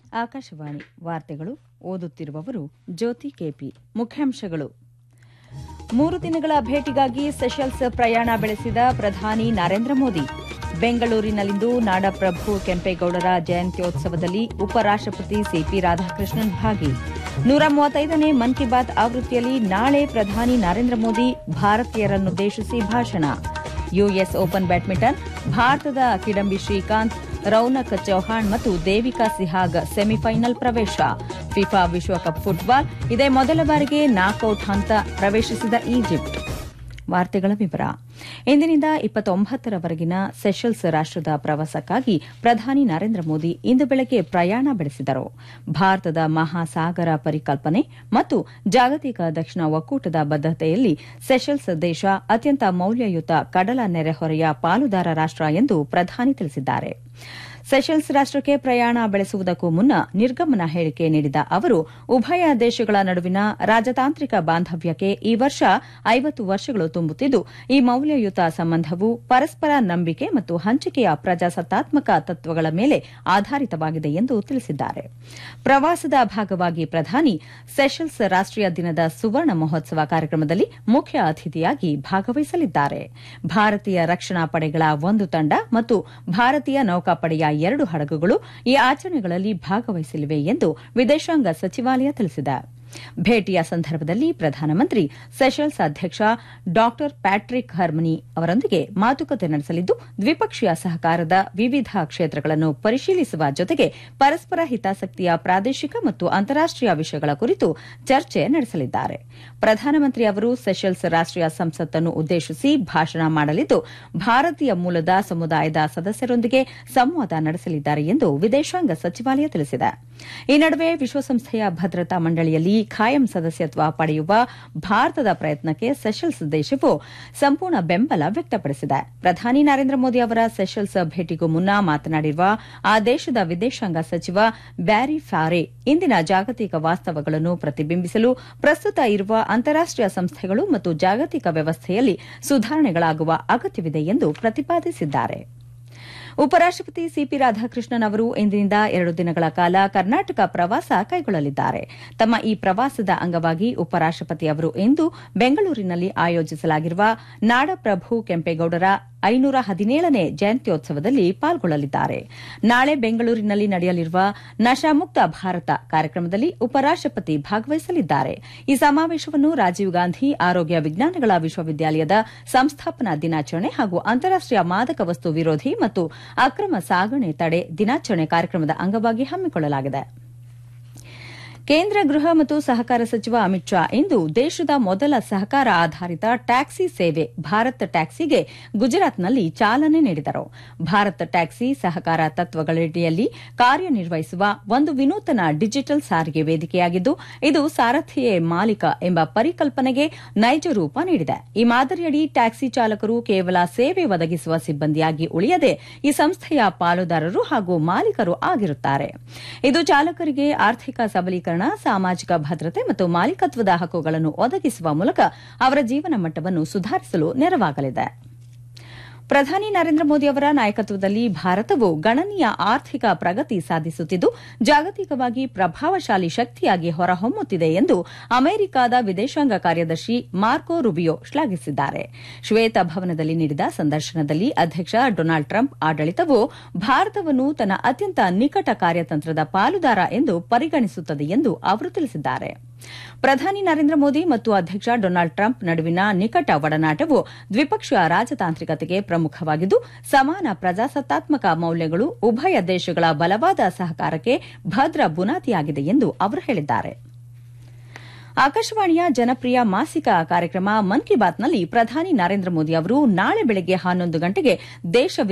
ಆಕಾಶವಾಣಿ ವಾರ್ತೆಗಳು ಓದುತ್ತಿರುವವರು ಜ್ಯೋತಿ ಕೆಪಿ ಮುಖ್ಯಾಂಶಗಳು ಮೂರು ದಿನಗಳ ಭೇಟಿಗಾಗಿ ಸೆಷಲ್ಸ್ ಪ್ರಯಾಣ ಬೆಳೆಸಿದ ಪ್ರಧಾನಿ ನರೇಂದ್ರ ಮೋದಿ ಬೆಂಗಳೂರಿನಲ್ಲಿಂದು ನಾಡಪ್ರಭು ಕೆಂಪೇಗೌಡರ ಜಯಂತ್ಯೋತ್ಸವದಲ್ಲಿ ಉಪರಾಷ್ಟಪತಿ ಸಿಪಿ ರಾಧಾಕೃಷ್ಣನ್ ಭಾಗಿ ನೂರ ಮೂವತ್ತೈದನೇ ಮನ್ ಕಿ ಬಾತ್ ಆವೃತ್ತಿಯಲ್ಲಿ ನಾಳೆ ಪ್ರಧಾನಿ ನರೇಂದ್ರ ಮೋದಿ ಭಾರತೀಯರನ್ನುದ್ದೇಶಿಸಿ ಭಾಷಣ ಯುಎಸ್ ಓಪನ್ ಬ್ಯಾಡ್ಮಿಂಟನ್ ಭಾರತದ ಕಿಡಂಬಿ ಶ್ರೀಕಾಂತ್ ರೌನಕ್ ಚೌಹಾಣ್ ಮತ್ತು ದೇವಿಕಾ ಸಿಹಾಗ್ ಸೆಮಿಫೈನಲ್ ಪ್ರವೇಶ ಫಿಫಾ ವಿಶ್ವಕಪ್ ಫುಟ್ಬಾಲ್ ಇದೇ ಮೊದಲ ಬಾರಿಗೆ ನಾಕೌಟ್ ಹಂತ ಪ್ರವೇಶಿಸಿದ ಈಜಿಪ್ಟ್ ವಾರ್ತೆಗಳ ವಿವರ ಇಂದಿನಿಂದ ಇಪ್ಪತ್ತೊಂಬತ್ತರವರೆಗಿನ ಸೆಷಲ್ಸ್ ರಾಷ್ಟದ ಪ್ರವಾಸಕ್ಕಾಗಿ ಪ್ರಧಾನಿ ನರೇಂದ್ರ ಮೋದಿ ಇಂದು ಬೆಳಗ್ಗೆ ಪ್ರಯಾಣ ಬೆಳೆಸಿದರು ಭಾರತದ ಮಹಾಸಾಗರ ಪರಿಕಲ್ಪನೆ ಮತ್ತು ಜಾಗತಿಕ ದಕ್ಷಿಣ ಒಕ್ಕೂಟದ ಬದ್ದತೆಯಲ್ಲಿ ಸೆಷಲ್ಸ್ ದೇಶ ಅತ್ಯಂತ ಮೌಲ್ಯಯುತ ಕಡಲ ನೆರೆಹೊರೆಯ ಪಾಲುದಾರ ರಾಷ್ಟ ಎಂದು ಪ್ರಧಾನಿ ತಿಳಿಸಿದ್ದಾರೆ ಸೆಷಲ್ಸ್ ರಾಷ್ಟಕ್ಕೆ ಪ್ರಯಾಣ ಬೆಳೆಸುವುದಕ್ಕೂ ಮುನ್ನ ನಿರ್ಗಮನ ಹೇಳಿಕೆ ನೀಡಿದ ಅವರು ಉಭಯ ದೇಶಗಳ ನಡುವಿನ ರಾಜತಾಂತ್ರಿಕ ಬಾಂಧವ್ಯಕ್ಕೆ ಈ ವರ್ಷ ಐವತ್ತು ವರ್ಷಗಳು ತುಂಬುತ್ತಿದ್ದು ಈ ಮೌಲ್ಯಯುತ ಸಂಬಂಧವು ಪರಸ್ಪರ ನಂಬಿಕೆ ಮತ್ತು ಹಂಚಿಕೆಯ ಪ್ರಜಾಸತ್ತಾತ್ಮಕ ತತ್ವಗಳ ಮೇಲೆ ಆಧಾರಿತವಾಗಿದೆ ಎಂದು ತಿಳಿಸಿದ್ದಾರೆ ಪ್ರವಾಸದ ಭಾಗವಾಗಿ ಪ್ರಧಾನಿ ಸೆಷಲ್ಸ್ ರಾಷ್ಟೀಯ ದಿನದ ಸುವರ್ಣ ಮಹೋತ್ಸವ ಕಾರ್ಯಕ್ರಮದಲ್ಲಿ ಮುಖ್ಯ ಅತಿಥಿಯಾಗಿ ಭಾಗವಹಿಸಲಿದ್ದಾರೆ ಭಾರತೀಯ ರಕ್ಷಣಾ ಪಡೆಗಳ ಒಂದು ತಂಡ ಮತ್ತು ಭಾರತೀಯ ನೌಕಾಪಡೆಯ ಎರಡು ಹಡಗುಗಳು ಈ ಆಚರಣೆಗಳಲ್ಲಿ ಭಾಗವಹಿಸಲಿವೆ ಎಂದು ವಿದೇಶಾಂಗ ಸಚಿವಾಲಯ ತಿಳಿಸಿದೆ ಭೇಟಿಯ ಸಂದರ್ಭದಲ್ಲಿ ಪ್ರಧಾನಮಂತ್ರಿ ಸೆಷಲ್ಸ್ ಅಧ್ಯಕ್ಷ ಡಾ ಪ್ಯಾಟ್ರಿಕ್ ಹರ್ಮನಿ ಅವರೊಂದಿಗೆ ಮಾತುಕತೆ ನಡೆಸಲಿದ್ದು ದ್ವಿಪಕ್ಷೀಯ ಸಹಕಾರದ ವಿವಿಧ ಕ್ಷೇತ್ರಗಳನ್ನು ಪರಿಶೀಲಿಸುವ ಜೊತೆಗೆ ಪರಸ್ಪರ ಹಿತಾಸಕ್ತಿಯ ಪ್ರಾದೇಶಿಕ ಮತ್ತು ಅಂತಾರಾಷ್ಟೀಯ ವಿಷಯಗಳ ಕುರಿತು ಚರ್ಚೆ ನಡೆಸಲಿದ್ದಾರೆ ಪ್ರಧಾನಮಂತ್ರಿ ಅವರು ಸೆಷಲ್ಸ್ ರಾಷ್ಟೀಯ ಸಂಸತ್ತನ್ನು ಉದ್ದೇಶಿಸಿ ಭಾಷಣ ಮಾಡಲಿದ್ದು ಭಾರತೀಯ ಮೂಲದ ಸಮುದಾಯದ ಸದಸ್ಯರೊಂದಿಗೆ ಸಂವಾದ ನಡೆಸಲಿದ್ದಾರೆ ಎಂದು ವಿದೇಶಾಂಗ ಸಚಿವಾಲಯ ತಿಳಿಸಿದೆ ಈ ನಡುವೆ ವಿಶ್ವಸಂಸ್ಥೆಯ ಭದ್ರತಾ ಮಂಡಳಿಯಲ್ಲಿ ಖಾಯಂ ಸದಸ್ಯತ್ವ ಪಡೆಯುವ ಭಾರತದ ಪ್ರಯತ್ನಕ್ಕೆ ಸೆಷಲ್ಸ್ ದೇಶವು ಸಂಪೂರ್ಣ ಬೆಂಬಲ ವ್ಯಕ್ತಪಡಿಸಿದೆ ಪ್ರಧಾನಿ ನರೇಂದ್ರ ಮೋದಿ ಅವರ ಸೆಷಲ್ಸ್ ಭೇಟಿಗೂ ಮುನ್ನ ಮಾತನಾಡಿರುವ ಆ ದೇಶದ ವಿದೇಶಾಂಗ ಸಚಿವ ಬ್ಯಾರಿ ಫ್ಯಾರೆ ಇಂದಿನ ಜಾಗತಿಕ ವಾಸ್ತವಗಳನ್ನು ಪ್ರತಿಬಿಂಬಿಸಲು ಪ್ರಸ್ತುತ ಇರುವ ಅಂತಾರಾಷ್ಟೀಯ ಸಂಸ್ಥೆಗಳು ಮತ್ತು ಜಾಗತಿಕ ವ್ಯವಸ್ಥೆಯಲ್ಲಿ ಸುಧಾರಣೆಗಳಾಗುವ ಅಗತ್ಯವಿದೆ ಎಂದು ಪ್ರತಿಪಾದಿಸಿದ್ದಾರೆ ಉಪರಾಷ್ಟಪತಿ ಸಿಪಿ ರಾಧಾಕೃಷ್ಣನ್ ಅವರು ಇಂದಿನಿಂದ ಎರಡು ದಿನಗಳ ಕಾಲ ಕರ್ನಾಟಕ ಪ್ರವಾಸ ಕೈಗೊಳ್ಳಲಿದ್ದಾರೆ ತಮ್ಮ ಈ ಪ್ರವಾಸದ ಅಂಗವಾಗಿ ಉಪರಾಷ್ಟಪತಿ ಅವರು ಇಂದು ಬೆಂಗಳೂರಿನಲ್ಲಿ ಆಯೋಜಿಸಲಾಗಿರುವ ನಾಡಪ್ರಭು ಕೆಂಪೇಗೌಡರ ಐನೂರ ಹದಿನೇಳನೇ ಜಯಂತ್ಯೋತ್ಸವದಲ್ಲಿ ಪಾಲ್ಗೊಳ್ಳಲಿದ್ದಾರೆ ನಾಳೆ ಬೆಂಗಳೂರಿನಲ್ಲಿ ನಡೆಯಲಿರುವ ನಶಾಮುಕ್ತ ಭಾರತ ಕಾರ್ಯಕ್ರಮದಲ್ಲಿ ಉಪರಾಷ್ಟಪತಿ ಭಾಗವಹಿಸಲಿದ್ದಾರೆ ಈ ಸಮಾವೇಶವನ್ನು ರಾಜೀವ್ ಗಾಂಧಿ ಆರೋಗ್ಯ ವಿಜ್ಞಾನಗಳ ವಿಶ್ವವಿದ್ಯಾಲಯದ ಸಂಸ್ಥಾಪನಾ ದಿನಾಚರಣೆ ಹಾಗೂ ಅಂತಾರಾಷ್ಟೀಯ ಮಾದಕ ವಸ್ತು ವಿರೋಧಿ ಮತ್ತು ಅಕ್ರಮ ಸಾಗಣೆ ತಡೆ ದಿನಾಚರಣೆ ಕಾರ್ಯಕ್ರಮದ ಅಂಗವಾಗಿ ಹಮ್ಮಿಕೊಳ್ಳಲಾಗಿದೆ ಕೇಂದ್ರ ಗೃಹ ಮತ್ತು ಸಹಕಾರ ಸಚಿವ ಅಮಿತ್ ಶಾ ಇಂದು ದೇಶದ ಮೊದಲ ಸಹಕಾರ ಆಧಾರಿತ ಟ್ಯಾಕ್ಸಿ ಸೇವೆ ಭಾರತ್ ಟ್ಯಾಕ್ಸಿಗೆ ಗುಜರಾತ್ನಲ್ಲಿ ಚಾಲನೆ ನೀಡಿದರು ಭಾರತ್ ಟ್ಯಾಕ್ಸಿ ಸಹಕಾರ ತತ್ವಗಳಡಿಯಲ್ಲಿ ಕಾರ್ಯನಿರ್ವಹಿಸುವ ಒಂದು ವಿನೂತನ ಡಿಜಿಟಲ್ ಸಾರಿಗೆ ವೇದಿಕೆಯಾಗಿದ್ದು ಇದು ಸಾರಥಿಯೇ ಮಾಲೀಕ ಎಂಬ ಪರಿಕಲ್ಪನೆಗೆ ನೈಜ ರೂಪ ನೀಡಿದೆ ಈ ಮಾದರಿಯಡಿ ಟ್ಯಾಕ್ಸಿ ಚಾಲಕರು ಕೇವಲ ಸೇವೆ ಒದಗಿಸುವ ಸಿಬ್ಬಂದಿಯಾಗಿ ಉಳಿಯದೆ ಈ ಸಂಸ್ಥೆಯ ಪಾಲುದಾರರು ಹಾಗೂ ಮಾಲೀಕರು ಆಗಿರುತ್ತಾರೆ ಇದು ಚಾಲಕರಿಗೆ ಆರ್ಥಿಕ ಸಬಲೀಕರಣ ಸಾಮಾಜಿಕ ಭದ್ರತೆ ಮತ್ತು ಮಾಲೀಕತ್ವದ ಹಕ್ಕುಗಳನ್ನು ಒದಗಿಸುವ ಮೂಲಕ ಅವರ ಜೀವನ ಮಟ್ಟವನ್ನು ಸುಧಾರಿಸಲು ನೆರವಾಗಲಿದೆ ಪ್ರಧಾನಿ ನರೇಂದ್ರ ಮೋದಿ ಅವರ ನಾಯಕತ್ವದಲ್ಲಿ ಭಾರತವು ಗಣನೀಯ ಆರ್ಥಿಕ ಪ್ರಗತಿ ಸಾಧಿಸುತ್ತಿದ್ದು ಜಾಗತಿಕವಾಗಿ ಪ್ರಭಾವಶಾಲಿ ಶಕ್ತಿಯಾಗಿ ಹೊರಹೊಮ್ಮುತ್ತಿದೆ ಎಂದು ಅಮೆರಿಕದ ವಿದೇಶಾಂಗ ಕಾರ್ಯದರ್ಶಿ ಮಾರ್ಕೋ ರುಬಿಯೋ ಶ್ಲಾಘಿಸಿದ್ದಾರೆ ಶ್ವೇತಭವನದಲ್ಲಿ ನೀಡಿದ ಸಂದರ್ಶನದಲ್ಲಿ ಅಧ್ಯಕ್ಷ ಡೊನಾಲ್ಡ್ ಟ್ರಂಪ್ ಆಡಳಿತವು ಭಾರತವನ್ನು ತನ್ನ ಅತ್ಯಂತ ನಿಕಟ ಕಾರ್ಯತಂತ್ರದ ಪಾಲುದಾರ ಎಂದು ಪರಿಗಣಿಸುತ್ತದೆ ಎಂದು ಅವರು ತಿಳಿಸಿದ್ದಾರೆ ಪ್ರಧಾನಿ ನರೇಂದ್ರ ಮೋದಿ ಮತ್ತು ಅಧ್ಯಕ್ಷ ಡೊನಾಲ್ಡ್ ಟ್ರಂಪ್ ನಡುವಿನ ನಿಕಟ ಒಡನಾಟವು ದ್ವಿಪಕ್ಷೀಯ ರಾಜತಾಂತ್ರಿಕತೆಗೆ ಪ್ರಮುಖವಾಗಿದ್ದು ಸಮಾನ ಪ್ರಜಾಸತ್ತಾತ್ಮಕ ಮೌಲ್ಯಗಳು ಉಭಯ ದೇಶಗಳ ಬಲವಾದ ಸಹಕಾರಕ್ಕೆ ಭದ್ರ ಬುನಾದಿಯಾಗಿದೆ ಎಂದು ಅವರು ಹೇಳಿದ್ದಾರೆ ಆಕಾಶವಾಣಿಯ ಜನಪ್ರಿಯ ಮಾಸಿಕ ಕಾರ್ಯಕ್ರಮ ಮನ್ ಕಿ ಬಾತ್ನಲ್ಲಿ ಪ್ರಧಾನಿ ನರೇಂದ್ರ ಮೋದಿ ಅವರು ನಾಳೆ ಬೆಳಗ್ಗೆ ಹನ್ನೊಂದು ಗಂಟೆಗೆ ದೇಶ